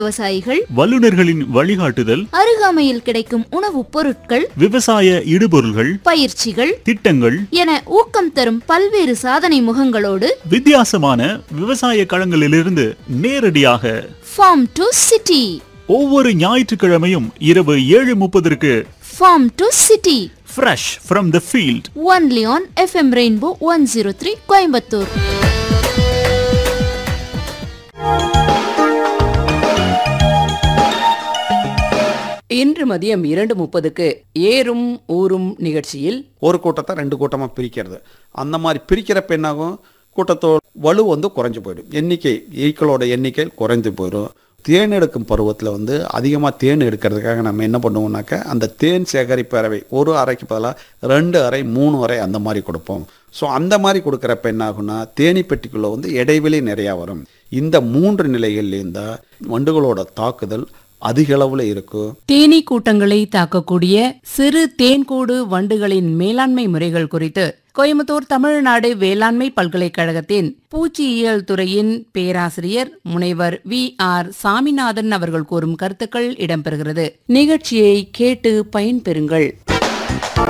விவசாயிகள் வல்லுநர்களின் வழிகாட்டுதல் அருகாமையில் கிடைக்கும் உணவுப் பொருட்கள் விவசாய இடுபொருள்கள் பயிற்சிகள் திட்டங்கள் என ஊக்கம் தரும் பல்வேறு சாதனை முகங்களோடு வித்தியாசமான விவசாய களங்களிலிருந்து நேரடியாக ஃபார்ம் டு சிட்டி ஒவ்வொரு ஞாயிற்றுக்கிழமையும் இரவு ஏழு முப்பதற்கு farm to city fresh from the field only on FM rainbow one zero three Coimbatore இன்று மதியம் இரண்டு முப்பதுக்கு ஏறும் ஊரும் நிகழ்ச்சியில் ஒரு கூட்டத்தை ரெண்டு கூட்டமாக பிரிக்கிறது அந்த மாதிரி பிரிக்கிறப்ப என்னாகும் கூட்டத்தோட வலு வந்து குறைஞ்சு போயிடும் எண்ணிக்கை ஈக்களோட எண்ணிக்கை குறைஞ்சு போயிடும் தேன் எடுக்கும் பருவத்தில் வந்து அதிகமாக தேன் எடுக்கிறதுக்காக நம்ம என்ன பண்ணுவோம்னாக்க அந்த தேன் சேகரிப்பு அறை ஒரு அறைக்கு பதிலாக ரெண்டு அறை மூணு அறை அந்த மாதிரி கொடுப்போம் ஸோ அந்த மாதிரி கொடுக்குறப்ப என்ன ஆகும்னா தேனி பெட்டிக்குள்ளே வந்து இடைவெளி நிறையா வரும் இந்த மூன்று நிலைகள்லேயும் தான் வண்டுகளோட தாக்குதல் அதிக அளவில் இருக்கும் தேனீ கூட்டங்களை தாக்கக்கூடிய சிறு தேன்கூடு வண்டுகளின் மேலாண்மை முறைகள் குறித்து கோயம்புத்தூர் தமிழ்நாடு வேளாண்மை பல்கலைக்கழகத்தின் பூச்சியியல் துறையின் பேராசிரியர் முனைவர் வி ஆர் சாமிநாதன் அவர்கள் கூறும் கருத்துக்கள் இடம்பெறுகிறது நிகழ்ச்சியை கேட்டு பயன்பெறுங்கள்